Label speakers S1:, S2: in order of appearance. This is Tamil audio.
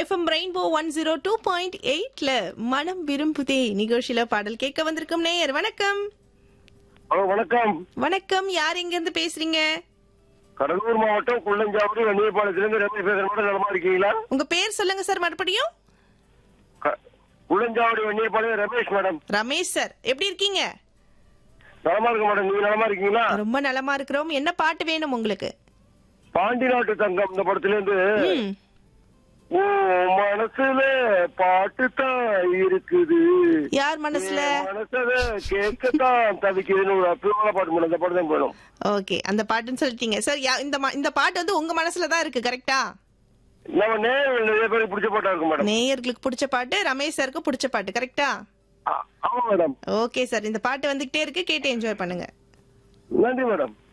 S1: FM rainbow one zero two point எயிட்ல மனம் விரும்புதே நிகழ்ச்சியில பாடல் கேட்க வந்திருக்கும் நேயர் வணக்கம்
S2: ஹலோ வணக்கம்
S1: வணக்கம் யார் எங்க இருந்து பேசுறீங்க
S2: கடலூர் மாவட்டம் குள்ளஞ்சாவடி வண்டியப்பாளையத்திலிருந்து ரமேஷ் பேசுற மட்டும் நலமா இருக்கீங்களா
S1: உங்க பேர் சொல்லுங்க சார் மறுபடியும்
S2: க- குள்ளஞ்சாவடி வண்டியப்பாளையம் ரமேஷ் மேடம்
S1: ரமேஷ் சார் எப்படி இருக்கீங்க
S2: நலமா இருக்க மேடம் நீங்க நலமா இருக்கீங்களா
S1: ரொம்ப நலமா இருக்கிறோம் என்ன பாட்டு வேணும் உங்களுக்கு
S2: பாண்டி நாட்டு தங்கம் இந்த படத்துல இருந்து
S1: ம்
S2: ஓ மனசுல பாட்டு தான் இருக்குது
S1: யார் மனசுல
S2: என் மனசுல கேட்கத்தான் தவிக்குதுன்னு ஒரு அற்புதமான பாட்டு மேடம் இந்த படம் தான் வேணும்
S1: ஓகே அந்த பாட்டுன்னு சொல்லிட்டீங்க சார் யா- இந்த ம- இந்த பாட்டு வந்து உங்க மனசுல தான் இருக்கு கரெக்டா
S2: நம்ம நேரம் நிறைய பேருக்கு பிடிச்ச பாட்டா இருக்கும் மேடம்
S1: நேயர்களுக்கு பிடிச்ச பாட்டு ரமேஷ் சாருக்கு பிடிச்ச பாட்டு கரெக்டா
S2: ஆ- ஆமா மேடம்
S1: ஓகே சார் இந்த பாட்டு வந்துகிட்டே இருக்கு கேட்டு என்ஜாய் பண்ணுங்க
S2: நன்றி மேடம்